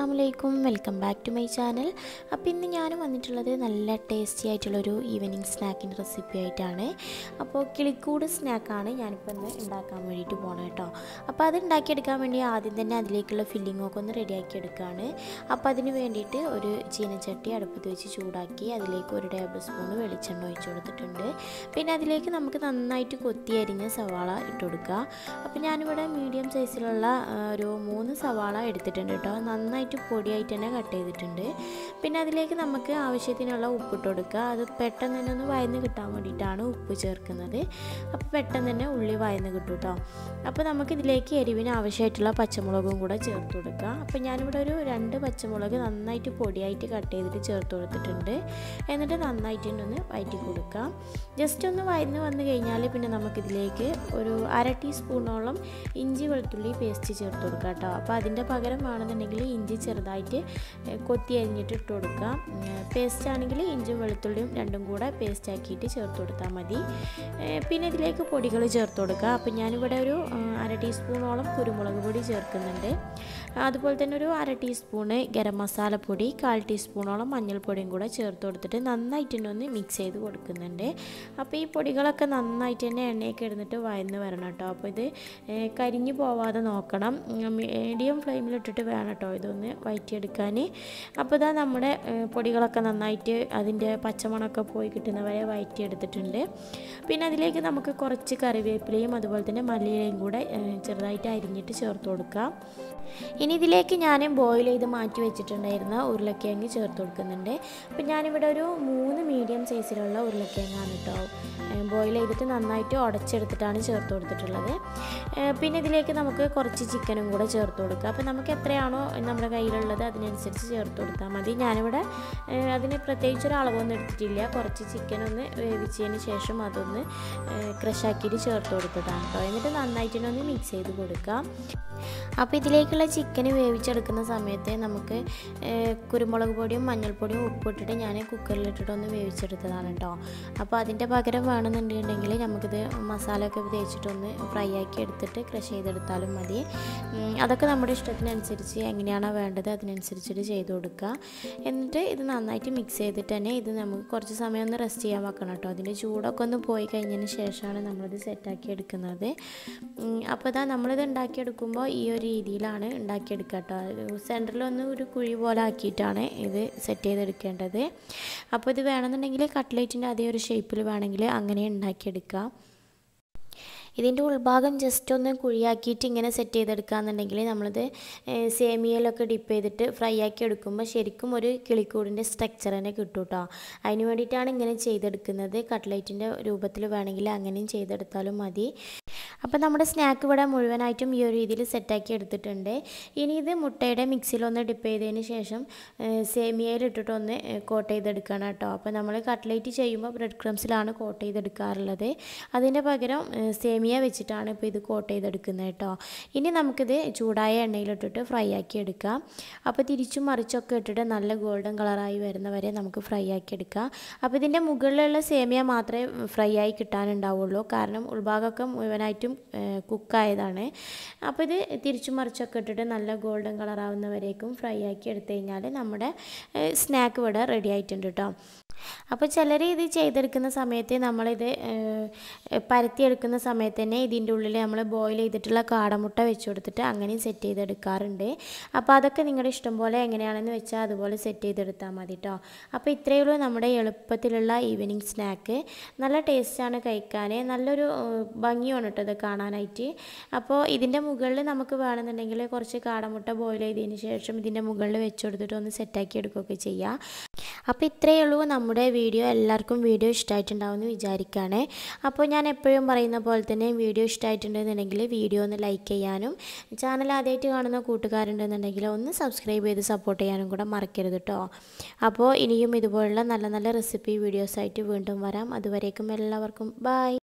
അസ്സാം വലൈക്കും welcome back to my channel അപ്പോൾ ഇന്ന് ഞാൻ വന്നിട്ടുള്ളത് നല്ല ടേസ്റ്റി ആയിട്ടുള്ളൊരു ഈവനിങ് സ്നാക്കിൻ്റെ റെസിപ്പി ആയിട്ടാണ് അപ്പോൾ കിളിക്കൂട് സ്നാക്കാണ് ഞാനിപ്പോൾ ഇന്ന് ഉണ്ടാക്കാൻ വേണ്ടിയിട്ട് പോകണം കേട്ടോ അപ്പോൾ അത് ഉണ്ടാക്കിയെടുക്കാൻ വേണ്ടി ആദ്യം തന്നെ അതിലേക്കുള്ള ഫില്ലിങ്ങൊക്കെ ഒന്ന് റെഡിയാക്കി എടുക്കുകയാണ് അപ്പോൾ അതിന് വേണ്ടിയിട്ട് ഒരു ചീനച്ചട്ടി അടുപ്പത്ത് വെച്ച് ചൂടാക്കി അതിലേക്ക് ഒരു ടേബിൾ സ്പൂൺ വെളിച്ചെണ്ണ ഒഴിച്ച് കൊടുത്തിട്ടുണ്ട് പിന്നെ അതിലേക്ക് നമുക്ക് നന്നായിട്ട് കൊത്തി അരിഞ്ഞ സവാള ഇട്ട് കൊടുക്കുക അപ്പോൾ ഞാനിവിടെ മീഡിയം സൈസിലുള്ള ആ, ഒരു മൂന്ന് സവാള എടുത്തിട്ടുണ്ട് കേട്ടോ നന്നായിട്ട് പൊടിയായിട്ട് തന്നെ കട്ട് ചെയ്തിട്ടുണ്ട് പിന്നെ അതിലേക്ക് നമുക്ക് ആവശ്യത്തിനുള്ള ഉപ്പിട്ട് കൊടുക്കുക അത് പെട്ടെന്ന് തന്നെ ഒന്ന് വയന്ന് കിട്ടാൻ വേണ്ടിയിട്ടാണ് ഉപ്പ് ചേർക്കുന്നത് അപ്പോൾ പെട്ടെന്ന് തന്നെ ഉള്ളി വയന്ന് കിട്ടും കേട്ടോ അപ്പോൾ നമുക്ക് ഇതിലേക്ക് എരിവിന് ആവശ്യമായിട്ടുള്ള പച്ചമുളകും കൂടെ ചേർത്ത് കൊടുക്കുക അപ്പോൾ ഞാനിവിടെ ഒരു രണ്ട് പച്ചമുളക് നന്നായിട്ട് പൊടിയായിട്ട് കട്ട് ചെയ്തിട്ട് ചേർത്ത് കൊടുത്തിട്ടുണ്ട് എന്നിട്ട് നന്നായിട്ട് തന്നെ ഒന്ന് വയറ്റി കൊടുക്കാം ജസ്റ്റ് ഒന്ന് വയന്ന് വന്നു കഴിഞ്ഞാൽ പിന്നെ നമുക്കിതിലേക്ക് ഒരു അര ടീസ്പൂണോളം ഇഞ്ചി വെളുത്തുള്ളി പേസ്റ്റ് ചേർത്ത് കൊടുക്കാം കേട്ടോ അപ്പോൾ അതിൻ്റെ പകരം വേണമെന്നുണ്ടെങ്കിൽ ഇഞ്ചി ചെറുതായിട്ട് ഏഹ്, കൊത്തി അരിഞ്ഞിട്ട് ഇട്ട് കൊടുക്കാം പേസ്റ്റ് ആണെങ്കിൽ ഇഞ്ചിയും വെളുത്തുള്ളിയും രണ്ടും കൂടെ പേസ്റ്റ് ആക്കിയിട്ട് ചേർത്ത് കൊടുത്താൽ മതി ഏഹ്, പിന്നെ ഇതിലേക്ക് പൊടികൾ ചേർത്ത് കൊടുക്കുക അപ്പോൾ ഞാനിവിടെ ഒരു ആ, അര ടീസ്പൂണോളം കുരുമുളക് പൊടി ചേർക്കുന്നുണ്ട് അതുപോലെ തന്നെ ഒരു അര ടീസ്പൂണ് ഗരം മസാലപ്പൊടി കാൽ ടീസ്പൂണോളം മഞ്ഞൾപ്പൊടിയും കൂടെ ചേർത്ത് കൊടുത്തിട്ട് നന്നായിട്ട് തന്നെ ഒന്ന് മിക്സ് ചെയ്ത് കൊടുക്കുന്നുണ്ട് അപ്പോൾ ഈ പൊടികളൊക്കെ നന്നായിട്ട് തന്നെ എണ്ണയൊക്കെ ഇടുന്നിട്ട് വയന്ന് വരണം കേട്ടോ അപ്പോൾ ഇത് ഏഹ്, കരിഞ്ഞു പോവാതെ നോക്കണം മീഡിയം ഫ്ലെയിമിലിട്ടിട്ട് വേണം കേട്ടോ ഇതൊന്ന് വയറ്റിയെടുക്കാൻ അപ്പോൾ ഇതാ നമ്മുടെ ഏഹ്, പൊടികളൊക്കെ നന്നായിട്ട് അതിൻ്റെ പച്ചമണമൊക്കെ പോയി കിട്ടുന്നവരെ വയറ്റിയെടുത്തിട്ടുണ്ട് പിന്നെ അതിലേക്ക് നമുക്ക് കുറച്ച് കറിവേപ്പിലയും അതുപോലെ തന്നെ മല്ലിയിലയും കൂടെ ഏഹ്, ചെറുതായിട്ട് അരിഞ്ഞിട്ട് ചേർത്ത് കൊടുക്കാം ഇനി ഇതിലേക്ക് ഞാൻ ബോയിൽ ചെയ്ത് മാറ്റി വെച്ചിട്ടുണ്ടായിരുന്ന ഉരുളക്കിഴങ്ങ് ചേർത്ത് കൊടുക്കുന്നുണ്ട് അപ്പം ഞാനിവിടെ ഒരു മൂന്ന് മീഡിയം സൈസിലുള്ള ഉരുളക്കിഴങ്ങാണ് കേട്ടോ ബോയിൽ ചെയ്തിട്ട് നന്നായിട്ട് ഉടച്ചെടുത്തിട്ടാണ് ചേർത്ത് കൊടുത്തിട്ടുള്ളത് ഏഹ് പിന്നെ ഇതിലേക്ക് നമുക്ക് കുറച്ച് ചിക്കനും കൂടെ ചേർത്ത് കൊടുക്കുക അപ്പോൾ നമുക്ക് എത്രയാണോ നമ്മുടെ കയ്യിലുള്ളത് അതിനനുസരിച്ച് ചേർത്ത് കൊടുത്താൽ മതി ഞാനിവിടെ ഏഹ് അതിന് പ്രത്യേകിച്ച് ഒരു അളവൊന്നും എടുത്തിട്ടില്ല കുറച്ച് ചിക്കൻ ഒന്ന് വേവിച്ചതിന് ശേഷം അതൊന്ന് ക്രഷാക്കിയിട്ട് ചേർത്ത് കൊടുത്തതാണ് കേട്ടോ എന്നിട്ട് നന്നായിട്ട് ഒന്ന് മിക്സ് ചെയ്ത് കൊടുക്കാം അപ്പോൾ ഇതിലേക്കുള്ള ചിക്കൻ വേവിച്ചെടുക്കുന്ന സമയത്ത് നമുക്ക് ഏഹ്, കുരുമുളക് പൊടിയും മഞ്ഞൾപ്പൊടിയും ഉപ്പിട്ടിട്ട് ഞാൻ കുക്കറിലിട്ടിട്ട് ഒന്ന് വേവിച്ചെടുത്തതാണ് കേട്ടോ അപ്പോൾ അതിൻ്റെ പകരം വേണമെന്നുണ്ടെങ്കിൽ നമുക്കിത് മസാലയൊക്കെ തേച്ചിട്ടൊന്ന് ഫ്രൈ ആക്കി എടുത്തിട്ട് ക്രഷ് ചെയ്തെടുത്താലും മതി ഉം, അതൊക്കെ നമ്മുടെ ഇഷ്ടത്തിനനുസരിച്ച് എങ്ങനെയാണോ വേണ്ടത് അതിനനുസരിച്ചിട്ട് ചെയ്ത് കൊടുക്കുക എന്നിട്ട് ഇത് നന്നായിട്ട് മിക്സ് ചെയ്തിട്ട് തന്നെ ഇത് നമുക്ക് കുറച്ച് സമയം ഒന്ന് റെസ്റ്റ് ചെയ്യാൻ വെക്കണം കേട്ടോ അതിൻ്റെ ചൂടൊക്കെ ഒന്ന് പോയി കഴിഞ്ഞതിന് ശേഷമാണ് നമ്മളിത് സെറ്റാക്കി എടുക്കുന്നത് ഉം, അപ്പോൾ ഇതാ നമ്മളിത് ഉണ്ടാക്കിയെടുക്കുമ്പോൾ ഈ ഒരു രീതിയിലാണ് ഉണ്ടാക്കിയെടുക്കുക കേട്ടോ സെൻറ്ററിലൊന്ന് ഒരു കുഴി പോലെ ആക്കിയിട്ടാണ് ഇത് സെറ്റ് ചെയ്തെടുക്കേണ്ടത് അപ്പോൾ ഇത് വേണമെന്നുണ്ടെങ്കിൽ കട്ട്ലേറ്റിൻ്റെ അതേ ഒരു ഷേപ്പിൽ വേണമെങ്കിൽ അങ്ങനെ ഉണ്ടാക്കിയെടുക്കാം ഇതിൻ്റെ ഉൾഭാഗം ജസ്റ്റ് ഒന്ന് കുഴിയാക്കിയിട്ട് ഇങ്ങനെ സെറ്റ് ചെയ്തെടുക്കുകയെന്നുണ്ടെങ്കിൽ നമ്മളിത് ഏഹ്, സേമിയയിലൊക്കെ ഡിപ്പ് ചെയ്തിട്ട് ഫ്രൈ ആക്കി എടുക്കുമ്പോൾ ശരിക്കും ഒരു കിളിക്കൂടിൻ്റെ സ്ട്രക്ചർ തന്നെ കിട്ടും കേട്ടോ അതിന് വേണ്ടിയിട്ടാണ് ഇങ്ങനെ ചെയ്തെടുക്കുന്നത് കട്ട്ലൈറ്റിൻ്റെ രൂപത്തിൽ വേണമെങ്കിൽ അങ്ങനെയും ചെയ്തെടുത്താലും മതി അപ്പോൾ നമ്മുടെ സ്നാക്ക് ഇവിടെ മുഴുവനായിട്ടും ഈ ഒരു രീതിയിൽ സെറ്റാക്കി എടുത്തിട്ടുണ്ട് ഇനി ഇത് മുട്ടയുടെ മിക്സിയിലൊന്ന് ഡിപ്പ് ചെയ്തതിന് ശേഷം ഏഹ്, സേമിയയിലിട്ടിട്ട് ഒന്ന് കോട്ട് ചെയ്തെടുക്കണം കേട്ടോ അപ്പോൾ നമ്മൾ കട്ട്ലേറ്റ് ചെയ്യുമ്പോൾ ബ്രെഡ് ക്രംസിലാണ് കോട്ട് ചെയ്തെടുക്കാറുള്ളത് അതിൻ്റെ പകരം ഏഹ്, സേമിയ വെച്ചിട്ടാണ് ഇപ്പോൾ ഇത് കോട്ട് ചെയ്തെടുക്കുന്നത് കേട്ടോ ഇനി നമുക്കിത് ചൂടായ എണ്ണയിലിട്ടിട്ട് ഫ്രൈ ആക്കി എടുക്കാം അപ്പോൾ തിരിച്ചും മറിച്ചൊക്കെ ഇട്ടിട്ട് നല്ല ഗോൾഡൻ കളറായി വരുന്നവരെ നമുക്ക് ഫ്രൈ ആക്കി എടുക്കാം അപ്പോൾ ഇതിൻ്റെ മുകളിലുള്ള സേമിയ മാത്രമേ ഫ്രൈ ആയി കിട്ടാനുണ്ടാവുള്ളൂ കാരണം ഉൾഭാഗമൊക്കെ മുഴുവനായിട്ടും കുക്കായതാണ് അപ്പോൾ ഇത് തിരിച്ചും മറിച്ചൊക്കെ ഇട്ടിട്ട് നല്ല ഗോൾഡൻ കളറാവുന്നവരേക്കും ഫ്രൈ ആക്കി എടുത്തു കഴിഞ്ഞാൽ നമ്മുടെ സ്നാക്ക് ഇവിടെ റെഡി ആയിട്ടുണ്ട് കേട്ടോ അപ്പോൾ ചിലർ ഇത് ചെയ്തെടുക്കുന്ന സമയത്ത് നമ്മളിത് ഏഹ്, പരത്തിയെടുക്കുന്ന സമയത്ത് തന്നെ ഇതിൻ്റെ ഉള്ളിൽ നമ്മൾ ബോയിൽ ചെയ്തിട്ടുള്ള കാടമുട്ട വെച്ച് കൊടുത്തിട്ട് അങ്ങനെയും സെറ്റ് ചെയ്തെടുക്കാറുണ്ട് അപ്പോൾ അതൊക്കെ നിങ്ങളുടെ ഇഷ്ടം പോലെ എങ്ങനെയാണെന്ന് വെച്ചാൽ അതുപോലെ സെറ്റ് ചെയ്തെടുത്താൽ മതി കേട്ടോ അപ്പോൾ ഇത്രയേ ഉള്ളൂ നമ്മുടെ എളുപ്പത്തിലുള്ള ഈവനിങ് സ്നാക്ക് നല്ല ടേസ്റ്റാണ് കഴിക്കാൻ നല്ലൊരു ഏഹ്, ഭംഗിയാണ് കേട്ടോ ഇത് കാണാനായിട്ട് അപ്പോൾ ഇതിൻ്റെ മുകളിൽ നമുക്ക് വേണമെന്നുണ്ടെങ്കിൽ കുറച്ച് കാടമുട്ട ബോയിൽ ചെയ്തതിന് ശേഷം ഇതിൻ്റെ മുകളിൽ വെച്ച് കൊടുത്തിട്ട് ഒന്ന് സെറ്റാക്കി എടുക്കുകയൊക്കെ ചെയ്യാം അപ്പോൾ ഇത്രയേ ഉള്ളൂ നമ്മുടെ വീഡിയോ എല്ലാവർക്കും വീഡിയോ ഇഷ്ടമായിട്ടുണ്ടാവും എന്ന് വിചാരിക്കുകയാണ് അപ്പോൾ ഞാൻ എപ്പോഴും പറയുന്ന പോലെ തന്നെ വീഡിയോ ഇഷ്ടമായിട്ടുണ്ടെന്നുണ്ടെങ്കിൽ വീഡിയോ ഒന്ന് ലൈക്ക് ചെയ്യാനും ചാനൽ ആദ്യമായിട്ട് കാണുന്ന കൂട്ടുകാരുണ്ടെന്നുണ്ടെങ്കിൽ ഒന്ന് സബ്സ്ക്രൈബ് ചെയ്ത് സപ്പോർട്ട് ചെയ്യാനും കൂടെ മറക്കരുത് കേട്ടോ അപ്പോൾ ഇനിയും ഇതുപോലുള്ള നല്ല നല്ല റെസിപ്പി വീഡിയോസായിട്ട് വീണ്ടും വരാം അതുവരേക്കും എല്ലാവർക്കും ബൈ